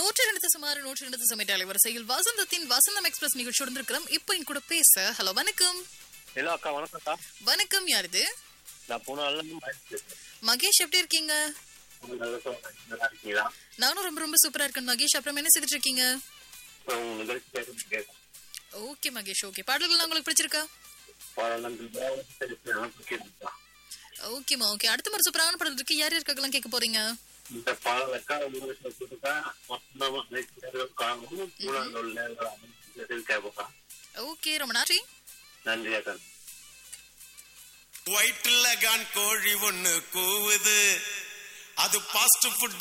நூற்றி ரெண்டு சுமார் நூற்றி ரெண்டு சமையல் அலைவரிசையில் வசந்தத்தின் வசந்தம் எக்ஸ்பிரஸ் நிகழ்ச்சி இருக்கிறோம் இப்போ என் கூட பேச ஹலோ வணக்கம் ஹலோ அக்கா வணக்கம் அக்கா வணக்கம் யார் இது நான் போன நாள்ல இருந்து மகேஷ் பேசுறேன். மகேஷ் எப்படி இருக்கீங்க உங்க நல்ல சொல்றேன். நல்லா இருக்கீங்களா நானும் ரொம்ப ரொம்ப சூப்பரா இருக்கேன் மகேஷ் அப்புறம் என்ன செய்துட்டு இருக்கீங்க அப்புறம் உங்க நிகழ்ச்சி கேட்க கேட்கும் ஓகே மகேஷ் ஓகே பாடல்கள் உங்களுக்கு பிடிச்சிருக்கா பாராளுமன்ற தேவை தெரிவித்து நான் கேட்டுருக்கேன். ஓகேமா ஓகே அடுத்த மாதிரி சூப்பரான படம் இருக்கு யார் யாருக்காகலாம் கேட்க போறீங்க இந்த பாடல் அக்கா உங்களுக்கு கொடுத்துருக்கா மொத்தமா அனைத்து பேர்களும் காணும் மூணாவது உள்ள கேட்போம் ஓகே ரொம்ப நன்றி நன்றி அக்கா வயிற்றுல கான் கோழி ஒண்ணு கூவுது அது பாஸ்ட் ஃபுட்